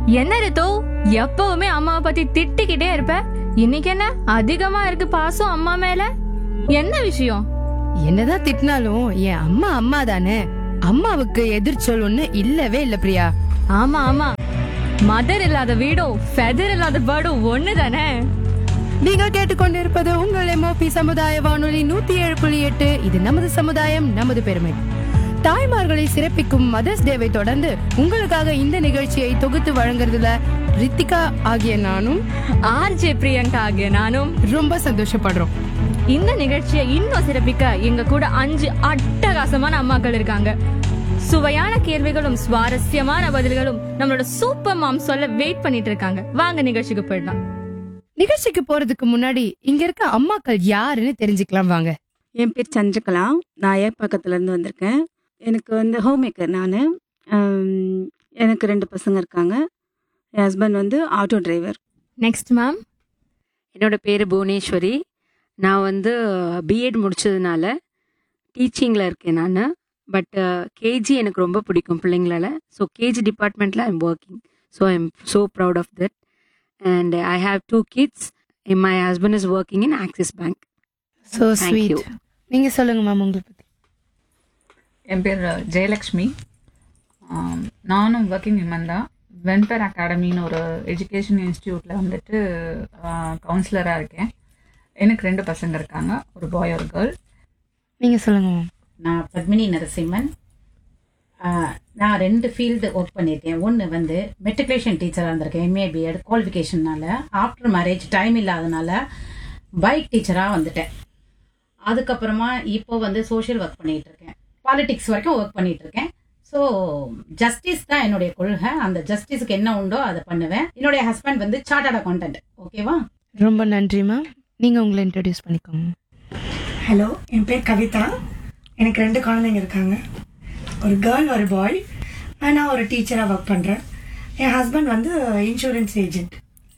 என்ன ரித்து எப்பவுமே அம்மாவை பத்தி திட்டிக்கிட்டே இருப்ப இன்னைக்கு என்ன அதிகமா இருக்கு பாசம் அம்மா மேல என்ன விஷயம் என்னதான் திட்டினாலும் என் அம்மா அம்மா தானே அம்மாவுக்கு எதிர்ச்சொல் ஒண்ணு இல்லவே இல்ல பிரியா ஆமா ஆமா மதர் இல்லாத வீடும் ஃபெதர் இல்லாத பேர்டும் ஒண்ணு தானே நீங்கள் கேட்டுக்கொண்டிருப்பது உங்கள் எம்ஓபி சமுதாய வானொலி நூத்தி ஏழு புள்ளி எட்டு இது நமது சமுதாயம் நமது பெருமை தாய்மார்களை சிறப்பிக்கும் மதர்ஸ் டேவை தொடர்ந்து உங்களுக்காக இந்த நிகழ்ச்சியை தொகுத்து வழங்குறதுல ரித்திகா ஆகிய நானும் ஆர்ஜே பிரியங்கா ஆகிய நானும் ரொம்ப சந்தோஷப்படுறோம் இந்த நிகழ்ச்சியை இன்னும் சிறப்பிக்க எங்க கூட அஞ்சு அட்டகாசமான அம்மாக்கள் இருக்காங்க சுவையான கேள்விகளும் சுவாரஸ்யமான பதில்களும் நம்மளோட சூப்பர் மாம் சொல்ல வெயிட் பண்ணிட்டு இருக்காங்க வாங்க நிகழ்ச்சிக்கு போயிடலாம் நிகழ்ச்சிக்கு போறதுக்கு முன்னாடி இங்க இருக்க அம்மாக்கள் யாருன்னு தெரிஞ்சுக்கலாம் வாங்க என் பேர் சந்திரகலா நான் ஏப்பாக்கத்துலேருந்து வந்திருக்கேன் எனக்கு வந்து ஹோம் மேக்கர் நான் எனக்கு ரெண்டு பசங்க இருக்காங்க என் ஹஸ்பண்ட் வந்து ஆட்டோ டிரைவர் நெக்ஸ்ட் மேம் என்னோட பேர் புவனேஸ்வரி நான் வந்து பிஎட் முடிச்சதுனால டீச்சிங்கில் இருக்கேன் நான் பட் கேஜி எனக்கு ரொம்ப பிடிக்கும் பிள்ளைங்களால ஸோ கேஜி டிபார்ட்மெண்ட்டில் I'm working so I'm so proud of that and I have two kids my husband is working in Axis Bank so Thank sweet you. நீங்க சொல்லுங்க மேம் உங்களை பத்தி என் பேர் ஜெயலக்ஷ்மி ஆம், நானும் ஒர்க்கிங் விமன் தான் வென்பேர் அகாடமின்னு ஒரு எஜுகேஷன் இன்ஸ்டியூட்டில் வந்துட்டு கவுன்சிலராக இருக்கேன் எனக்கு ரெண்டு பசங்க இருக்காங்க ஒரு பாய் ஒரு கேர்ள் நீங்க சொல்லுங்க மேம் நான் பத்மினி நரசிம்மன் ஆஹ், நான் ரெண்டு ஃபீல்டு ஒர்க் பண்ணியிருக்கேன் ஒன்று வந்து மெட்ரிகுலேஷன் டீச்சராக இருந்திருக்கேன் எம்ஏ பிஎட் குவாலிஃபிகேஷனால ஆஃப்டர் மேரேஜ் டைம் இல்லாதனால பைக் டீச்சராக வந்துட்டேன் அதுக்கப்புறமா இப்போ வந்து சோஷியல் ஒர்க் பண்ணிட்டு இருக்கேன் பாலிடிக்ஸ் வரைக்கும் ஒர்க் பண்ணிட்டு இருக்கேன் ஸோ ஜஸ்டிஸ் தான் என்னுடைய கொள்கை அந்த ஜஸ்டிஸுக்கு என்ன உண்டோ அதை பண்ணுவேன் என்னுடைய ஹஸ்பண்ட் வந்து சார்ட்டர்ட் அக்கௌண்டன்ட் ஓகேவா ரொம்ப நன்றி மேம் நீங்க உங்களை இன்ட்ரடியூஸ் பண்ணிக்கோங்க ஹலோ என் பேர் கவிதா எனக்கு ரெண்டு குழந்தைங்க இருக்காங்க ஒரு கேர்ள் ஒரு பாய் நான் ஒரு டீச்சராக ஒர்க் பண்ணுறேன் என் ஹஸ்பண்ட் வந்து இன்சூரன்ஸ் ஏஜென்ட்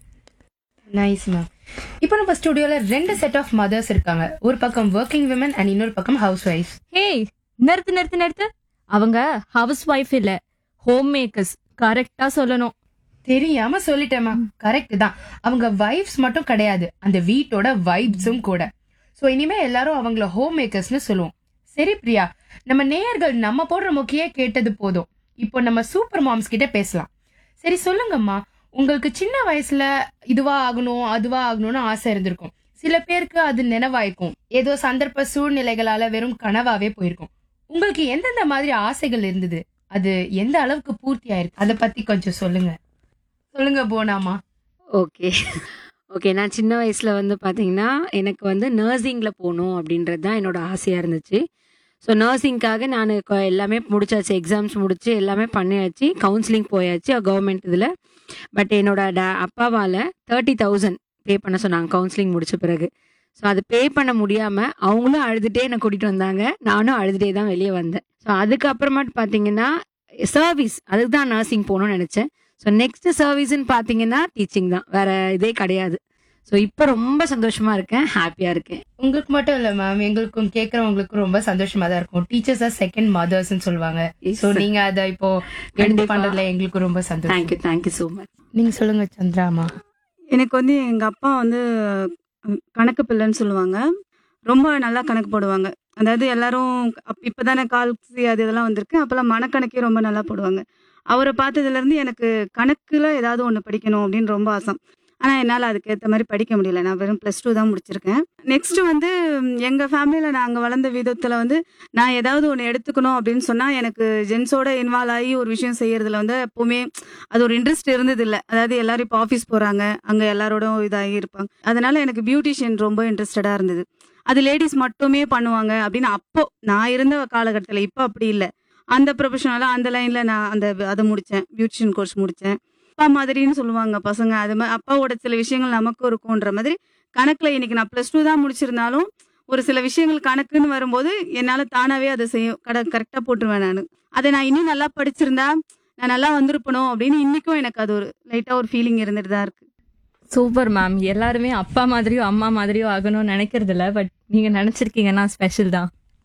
நைஸ் மேம் இப்போ நம்ம ஸ்டுடியோல ரெண்டு செட் ஆஃப் மதர்ஸ் இருக்காங்க ஒரு பக்கம் ஒர்க்கிங் விமன் அண்ட் இன்னொரு பக்கம் ஹவுஸ் ஒய்ஃப் ஹேய் நிறுத்து நிறுத்து நிறுத்து அவங்க ஹவுஸ் ஒய்ஃப் இல்ல ஹோம் மேக்கர்ஸ் கரெக்டா சொல்லணும் தெரியாம சொல்லிட்டேன் மேம் கரெக்ட் தான் அவங்க வைஃப்ஸ் மட்டும் கிடையாது அந்த வீட்டோட வைப்ஸும் கூட சோ இனிமே எல்லாரும் அவங்கள ஹோம் மேக்கர்ஸ்னு சொல்லுவோம் சரி பிரியா நம்ம நேயர்கள் நம்ம போடுற முக்கியே கேட்டது போதும் இப்போ நம்ம சூப்பர் மாம்ஸ் கிட்ட பேசலாம் சரி சொல்லுங்கம்மா உங்களுக்கு சின்ன வயசுல இதுவா ஆகணும் அதுவா ஆகணும்னு ஆசை இருந்திருக்கும் சில பேருக்கு அது நினைவாயிருக்கும் ஏதோ சந்தர்ப்ப சூழ்நிலைகளால வெறும் கனவாவே போயிருக்கும் உங்களுக்கு எந்தெந்த மாதிரி ஆசைகள் இருந்தது அது எந்த அளவுக்கு பூர்த்தி ஆயிருக்கு அதை பத்தி கொஞ்சம் சொல்லுங்க சொல்லுங்க போனாமா ஓகே ஓகே நான் சின்ன வயசில் வந்து பார்த்தீங்கன்னா எனக்கு வந்து நர்சிங்கில் போகணும் அப்படின்றது தான் என்னோட ஆசையாக இருந்துச்சு ஸோ நர்சிங்க்காக நான் கொ- எல்லாமே முடிச்சாச்சு எக்ஸாம்ஸ் முடிச்சு எல்லாமே பண்ணியாச்சு கவுன்சிலிங் போயாச்சு கவர்மெண்ட் இதில் பட் என்னோட டா அப்பாவால் தேர்ட்டி தௌசண்ட் பே பண்ண சொன்னாங்க கவுன்சிலிங் முடிச்ச பிறகு ஸோ அது பே பண்ண முடியாமல் அவங்களும் அழுதுகிட்டே என்னை கூட்டிகிட்டு வந்தாங்க நானும் அழுதுகிட்டே தான் வெளியே வந்தேன் ஸோ அதுக்கப்புறமாட்டு பார்த்தீங்கன்னா சர்வீஸ் அதுக்கு தான் நர்சிங் போகணும்னு நினச்சேன் ஸோ நெக்ஸ்ட் சர்வீஸ்ன்னு பார்த்தீங்கன்னா டீச்சிங் தான் வேற இதே கிடையாது ஸோ இப்போ ரொம்ப சந்தோஷமா இருக்கேன் ஹாப்பியா இருக்கேன் உங்களுக்கு மட்டும் இல்ல மேம் எங்களுக்கும் கேக்குறவங்களுக்கும் ரொம்ப சந்தோஷமா தான் இருக்கும் டீச்சர்ஸ் ஆர் செகண்ட் மதர்ஸ் சொல்லுவாங்க Yes, சோ sir. நீங்க அத இப்போ எடுத்து கண்டிப்பா. பண்றதுல எங்களுக்கு ரொம்ப சந்தோஷம் தேங்க்யூ தேங்க்யூ ஸோ மச் நீங்க சொல்லுங்க சந்திராமா எனக்கு வந்து எங்கள் அப்பா வந்து அஹ், கணக்கு பிள்ளைன்னு சொல்லுவாங்க ரொம்ப நல்லா கணக்கு போடுவாங்க அதாவது எல்லாரும் அப் இப்போ தானே கால்சி அது இதெல்லாம் வந்திருக்கு அப்போல்லாம் மனக்கணக்கே ரொம்ப நல்லா போடுவாங்க அவரை பார்த்ததுலேருந்து எனக்கு கணக்கில் ஏதாவது ஒன்று படிக்கணும் அப்படின்னு ரொம்ப ஆசை ஆனால் என்னால் அதுக்கேற்ற மாதிரி படிக்க முடியல நான் வெறும் ப்ளஸ் டூ தான் முடிச்சிருக்கேன் நெக்ஸ்ட் வந்து எங்கள் ஃபேமிலியில் நாங்கள் வளர்ந்த விதத்தில் வந்து நான் ஏதாவது ஒன்று எடுத்துக்கணும் அப்படின்னு சொன்னால் எனக்கு ஜென்ஸோட இன்வால்வ் ஆகி ஒரு விஷயம் செய்யறதுல வந்து எப்போவுமே அது ஒரு இன்ட்ரெஸ்ட் இருந்தது இல்லை அதாவது எல்லாரும் இப்போ ஆஃபீஸ் போகிறாங்க அங்கே எல்லாரோடும் இதாகி இருப்பாங்க அதனால எனக்கு பியூட்டிஷியன் ரொம்ப இன்ட்ரெஸ்டடாக இருந்தது அது லேடிஸ் மட்டுமே பண்ணுவாங்க அப்படின்னு அப்போ நான் இருந்த காலகட்டத்தில் இப்போ அப்படி இல்லை அந்த ப்ரொஃபஷனலாக அந்த லைனில் நான் அந்த அதை முடித்தேன் பியூட்டிஷியன் கோர்ஸ் முடித்தேன் அப்பா மாதிரின்னு சொல்லுவாங்க பசங்க அது மாதிரி அப்பாவோட சில விஷயங்கள் நமக்கும் இருக்கும்ன்ற மாதிரி கணக்கில் இன்னைக்கு நான் ப்ளஸ் டூ தான் முடிச்சிருந்தாலும் ஒரு சில விஷயங்கள் கணக்குன்னு வரும்போது என்னால் தானாகவே அதை செய்ய கட கரெக்டாக போட்டுருவேன் நான் அதை நான் இன்னும் நல்லா படிச்சிருந்தா நான் நல்லா வந்திருப்பணும் அப்படின்னு இன்னைக்கும் எனக்கு அது ஒரு லைட்டாக ஒரு ஃபீலிங் இருந்துட்டு தான் இருக்கு சூப்பர் மேம் எல்லாருமே அப்பா மாதிரியோ அம்மா மாதிரியோ ஆகணும்னு நினைக்கிறது இல்ல பட் நீங்க நினைச்சிருக்கீங்கன்னா ஸ்பெஷல் தான்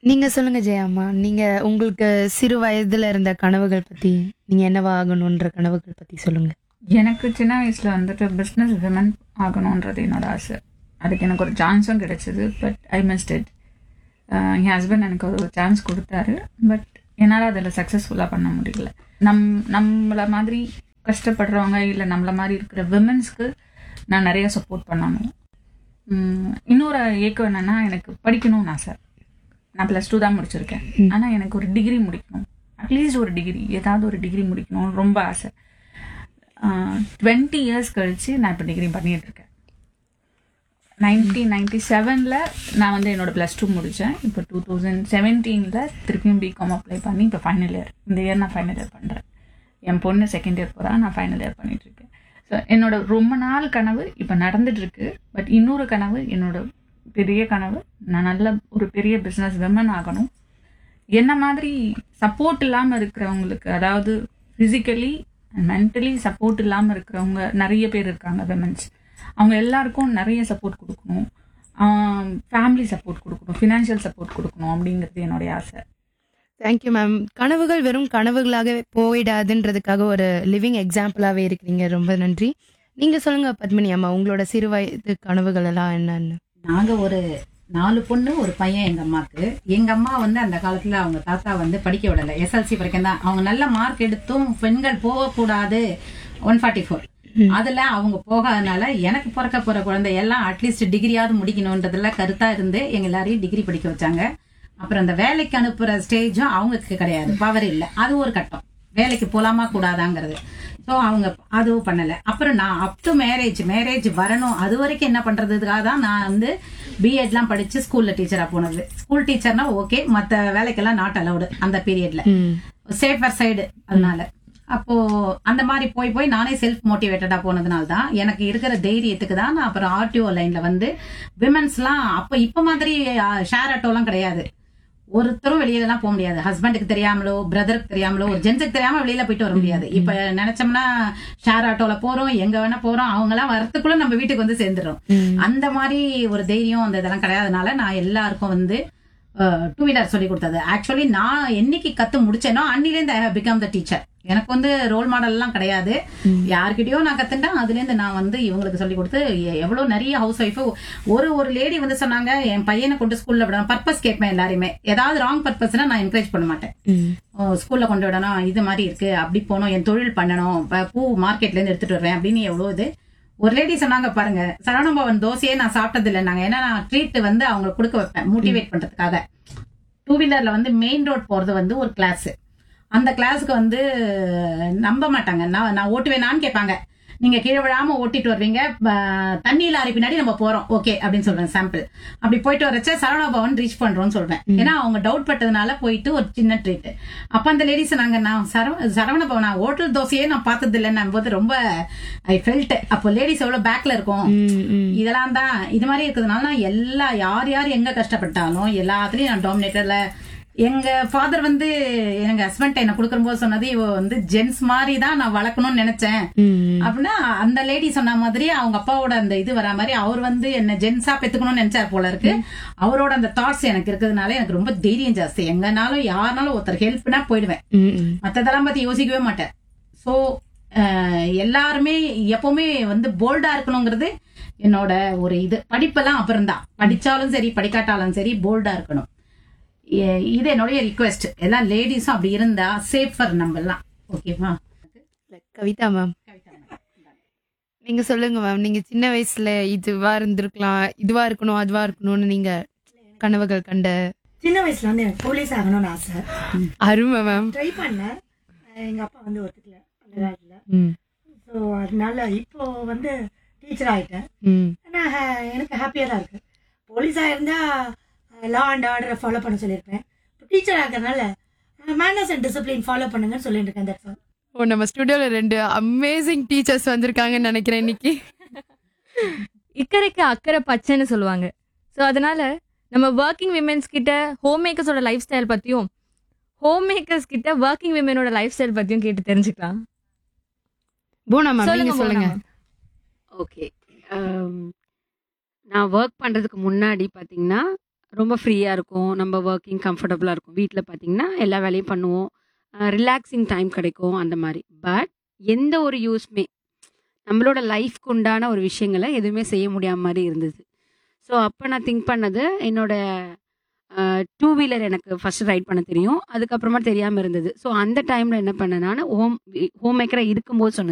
நீங்க சொல்லுங்க ஜெயாம்மா நீங்க உங்களுக்கு சிறு வயதுல இருந்த கனவுகள் பத்தி நீங்க என்னவா ஆகணும்ன்ற கனவுகள் பத்தி சொல்லுங்க எனக்கு சின்ன வயசுல வந்துட்டு பிஸ்னஸ் விமன் ஆகணுன்றது என்னோட ஆசை அதுக்கு எனக்கு ஒரு சான்ஸும் கிடைச்சது பட் ஐ மிஸ்ட் இட் என் ஹஸ்பண்ட் எனக்கு ஒரு சான்ஸ் கொடுத்தாரு பட் என்னால் அதில் சக்ஸஸ்ஃபுல்லாக பண்ண முடியல நம் நம்மள மாதிரி கஷ்டப்படுறவங்க இல்லை நம்மள மாதிரி இருக்கிற விமன்ஸ்க்கு நான் நிறைய சப்போர்ட் பண்ணணும் உம், இன்னொரு ஏக்கம் என்னன்னா எனக்கு படிக்கணும்னு ஆசை நான் ப்ளஸ் டூ தான் முடிச்சிருக்கேன் ஆனால் எனக்கு ஒரு டிகிரி முடிக்கணும் அட்லீஸ்ட் ஒரு டிகிரி ஏதாவது ஒரு டிகிரி முடிக்கணும்னு ரொம்ப ஆசை டுவெண்ட்டி இயர்ஸ் கழிச்சு நான் இப்போ டிகிரி பண்ணிட்டு இருக்கேன் நைன்டீன் நைன்டி செவனில் நான் வந்து என்னோட ப்ளஸ் டூ முடித்தேன் இப்போ டூ தௌசண்ட் செவன்டீனில் திருப்பியும் பிகாம் அப்ளை பண்ணி இப்போ ஃபைனல் இயர் இந்த இயர் நான் ஃபைனல் இயர் பண்ணுறேன் என் பொண்ணு செகண்ட் இயர் போகிறா நான் ஃபைனல் இயர் பண்ணிட்டு இருக்கேன் ஸோ என்னோட ரொம்ப நாள் கனவு இப்போ நடந்துட்டு இருக்கு பட் இன்னொரு கனவு என்னோட பெரிய கனவு நான் நல்ல ஒரு பெரிய பிஸ்னஸ் விமன் ஆகணும் என்ன மாதிரி சப்போர்ட் இல்லாமல் இருக்கிறவங்களுக்கு அதாவது ஃபிசிக்கலி அண்ட் மென்டலி சப்போர்ட் இல்லாமல் இருக்கிறவங்க நிறைய பேர் இருக்காங்க விமன்ஸ் அவங்க எல்லாருக்கும் நிறைய சப்போர்ட் கொடுக்கணும் ஃபேமிலி சப்போர்ட் கொடுக்கணும் ஃபினான்ஷியல் சப்போர்ட் கொடுக்கணும் அப்படிங்கிறது என்னுடைய ஆசை தேங்க்யூ மேம் கனவுகள் வெறும் கனவுகளாக போயிடாதுன்றதுக்காக ஒரு லிவிங் எக்ஸாம்பிளாவே இருக்கிறீங்க ரொம்ப நன்றி நீங்க சொல்லுங்க பத்மினி அம்மா உங்களோட சிறு வயது கனவுகள் எல்லாம் என்னன்னு நாங்க ஒரு நாலு பொண்ணு ஒரு பையன் எங்க அம்மாக்கு எங்க அம்மா வந்து அந்த காலத்துல அவங்க தாத்தா வந்து படிக்க விடல எஸ்எல்சி வரைக்கும் தான் அவங்க நல்ல மார்க் எடுத்தும் பெண்கள் போகக்கூடாது ஒன் ஃபார்ட்டி ஃபோர் அதுல அவங்க போகாதனால எனக்கு பிறக்க போற குழந்தை எல்லாம் அட்லீஸ்ட் டிகிரியாவது முடிக்கணும்ன்றதுல கருத்தா இருந்து எங்க எல்லாரையும் டிகிரி படிக்க வச்சாங்க அப்புறம் அந்த வேலைக்கு அனுப்புற ஸ்டேஜும் அவங்களுக்கு கிடையாது பவர் இல்ல அது ஒரு கட்டம் வேலைக்கு போலாமா கூடாதாங்கிறது ஸோ அவங்க அதுவும் பண்ணல அப்புறம் நான் அப் டு மேரேஜ் மேரேஜ் வரணும் அது வரைக்கும் என்ன பண்றதுக்காக தான் நான் வந்து பிஎட்லாம் படிச்சு ஸ்கூல்ல டீச்சரா போனது ஸ்கூல் டீச்சர்னா ஓகே மத்த வேலைக்கெல்லாம் நாட் அலௌடு அந்த பீரியட்ல சேஃபர் சைடு அதனால அப்போ அந்த மாதிரி போய் போய் நானே செல்ஃப் மோட்டிவேட்டடா போனதுனால தான் எனக்கு இருக்கிற தைரியத்துக்கு தான் நான் அப்புறம் ஆர்டிஓ லைன்ல வந்து விமன்ஸ்லாம் அப்ப இப்ப மாதிரி ஷேர் ஆட்டோலாம் கிடையாது ஒருத்தரும் வெளியில எல்லாம் போக முடியாது ஹஸ்பண்டுக்கு தெரியாமலோ பிரதருக்கு தெரியாமலோ ஒரு ஜென்ஸுக்கு தெரியாம வெளியில போயிட்டு வர முடியாது இப்ப நினைச்சோம்னா ஷேர் ஆட்டோல போறோம் எங்க வேணா போறோம் அவங்க எல்லாம் வரத்துக்குள்ள நம்ம வீட்டுக்கு வந்து சேர்ந்துடும் அந்த மாதிரி ஒரு தைரியம் அந்த இதெல்லாம் கிடையாதுனால நான் எல்லாருக்கும் வந்து டூ வீலர் சொல்லி கொடுத்தது ஆக்சுவலி நான் என்னைக்கு கத்து முடிச்சேனோ அன்னிலேருந்து ஐ பிகம் த டீச்சர் எனக்கு வந்து ரோல் மாடல் எல்லாம் கிடையாது யார்கிட்டயோ நான் கத்துட்டேன் அதுல இருந்து நான் வந்து இவங்களுக்கு சொல்லி கொடுத்து எ- எவ்வளவு நிறைய ஹவுஸ் ஒய்ஃப் ஒரு ஒரு லேடி வந்து சொன்னாங்க என் பையனை கொண்டு ஸ்கூல்ல விடணும் பர்பஸ் கேட்பேன் எல்லாருமே ஏதாவது ராங் பர்பஸ்னா நான் என்கரேஜ் பண்ண மாட்டேன் ஸ்கூல்ல கொண்டு விடணும் இது மாதிரி இருக்கு அப்படி போகணும் என் தொழில் பண்ணணும் ப- பூ மார்க்கெட்ல இருந்து எடுத்துட்டு வருவேன் அப்படின்னு எவ்வளவு இது ஒரு லேடி சொன்னாங்க பாருங்க சரவணபவன் தோசையே நான் சாப்பிட்டது இல்லை நாங்க ஏன்னா நான் ட்ரீட் வந்து அவங்களுக்கு கொடுக்க வைப்பேன் மோட்டிவேட் பண்றதுக்காக டூ வீலர்ல வந்து மெயின் ரோட் போறது வந்து ஒரு கிளாஸ் அந்த கிளாஸுக்கு வந்து நம்ப மாட்டாங்க நான் நான் ஓட்டுவேனான்னு கேட்பாங்க நீங்க கீழே விழாம ஓட்டிட்டு வருவீங்க ப- தண்ணி லாரி பின்னாடி நம்ம போறோம் ஓகே அப்படின்னு சொல்றேன் சாம்பிள் அப்படி போயிட்டு வரச்ச சரவணா பவன் ரீச் பண்றோம்னு சொல்றேன் ஏன்னா அவங்க டவுட் பட்டதுனால போயிட்டு ஒரு சின்ன ட்ரீட் அப்ப அந்த லேடிஸ் நாங்க நான் சரவ சரவண பவனா ஹோட்டல் தோசையே நான் பார்த்தது இல்லைன்னு போது ரொம்ப ஐ ஃபெல்ட் அப்போ லேடிஸ் எவ்வளவு பேக்ல இருக்கும் இதெல்லாம் தான் இது மாதிரி இருக்கிறதுனால நான் எல்லா யார் யார் எங்க கஷ்டப்பட்டாலும் எல்லாத்துலயும் நான் டாமினேட்டர்ல எங்க ஃபாதர் வந்து எங்க ஹஸ்பண்ட் என்ன கொடுக்கும்போது சொன்னது இவ வந்து ஜென்ஸ் மாதிரி தான் நான் வளர்க்கணும்னு நினைச்சேன் அப்படின்னா அந்த லேடி சொன்ன மாதிரி அவங்க அப்பாவோட அந்த இது வரா மாதிரி அவர் வந்து என்ன ஜென்ஸா பெத்துக்கணும்னு நினைச்சார் போல இருக்கு அவரோட அந்த தாட்ஸ் எனக்கு இருக்கிறதுனால எனக்கு ரொம்ப தைரியம் ஜாஸ்தி எங்கனாலும் யாருனாலும் ஒருத்தர் ஹெல்ப்னா போயிடுவேன் மத்ததெல்லாம் பத்தி யோசிக்கவே மாட்டேன் சோ எல்லாருமே எப்பவுமே வந்து போல்டா இருக்கணுங்கிறது என்னோட ஒரு இது படிப்பெல்லாம் அப்புறம் தான் படிச்சாலும் சரி படிக்காட்டாலும் சரி போல்டா இருக்கணும் எ- இது என்னுடைய ரிக்வெஸ்ட் எல்லா லேடிஸும் அப்படி இருந்தா சேஃபர் நம்ம எல்லாம் ஓகேவா கவிதா மேம் நீங்க சொல்லுங்க மேம் நீங்க சின்ன வயசுல இதுவா இருந்திருக்கலாம் இதுவா இருக்கணும் அதுவா இருக்கணும்னு நீங்க கனவுகள் கண்ட சின்ன வயசுல வந்து எனக்கு போலீஸ் ஆகணும்னு ஆசை அருமை மேம் ட்ரை பண்ணேன் அஹ் எங்க அப்பா வந்து ஒத்துக்கல அந்த காலத்துல ம் ஸோ அதனால இப்போ வந்து டீச்சர் ஆயிட்டேன் ம் ஆனா ஹே- எனக்கு ஹாப்பியாக தான் இருக்கு போலீஸாக இருந்தா லா அண்ட் ஆர்டரை ஃபாலோ பண்ண சொல்லியிருப்பேன் இப்போ டீச்சர் ஆகிறதுனால மேனர்ஸ் அண்ட் டிசிப்ளின் ஃபாலோ பண்ணுங்கன்னு சொல்லிட்டு இருக்கேன் தட்ஸ் ஆல் ஓ நம்ம ஸ்டுடியோல ரெண்டு அமேசிங் டீச்சர்ஸ் வந்திருக்காங்கன்னு நினைக்கிறேன் இன்னைக்கு இக்கரைக்கு அக்கறை பச்சைன்னு சொல்லுவாங்க ஸோ அதனால நம்ம ஒர்க்கிங் விமென்ஸ் கிட்ட ஹோம் மேக்கர்ஸோட லைஃப் ஸ்டைல் பத்தியும் ஹோம் மேக்கர்ஸ் கிட்ட ஒர்க்கிங் விமெனோட லைஃப் ஸ்டைல் பத்தியும் கேட்டு தெரிஞ்சுக்கலாம் பூனா மேம் நீங்க சொல்லுங்க சொல்லுங்க மோனா. ஓகே நான் ஒர்க் பண்ணுறதுக்கு முன்னாடி பார்த்தீங்கன்னா ரொம்ப ஃப்ரீயாக இருக்கும் நம்ம ஒர்க்கிங் கம்ஃபர்டபுளாக இருக்கும் வீட்டில் பார்த்தீங்கன்னா எல்லா வேலையும் பண்ணுவோம் ரிலாக்ஸிங் டைம் கிடைக்கும் அந்த மாதிரி பட் எந்த ஒரு யூஸ்மே நம்மளோட லைஃப்க்கு உண்டான ஒரு விஷயங்களை எதுவுமே செய்ய முடியாம மாதிரி இருந்தது ஸோ அப்போ நான் திங்க் பண்ணது என்னோட டூ வீலர் எனக்கு ஃபர்ஸ்ட் ரைட் பண்ண தெரியும் அதுக்கப்புறமா தெரியாமல் இருந்தது ஸோ அந்த டைமில் என்ன பண்ணேன்னா ஹோம் ஹோம் மேக்கராக இருக்கும்போது சொன்னது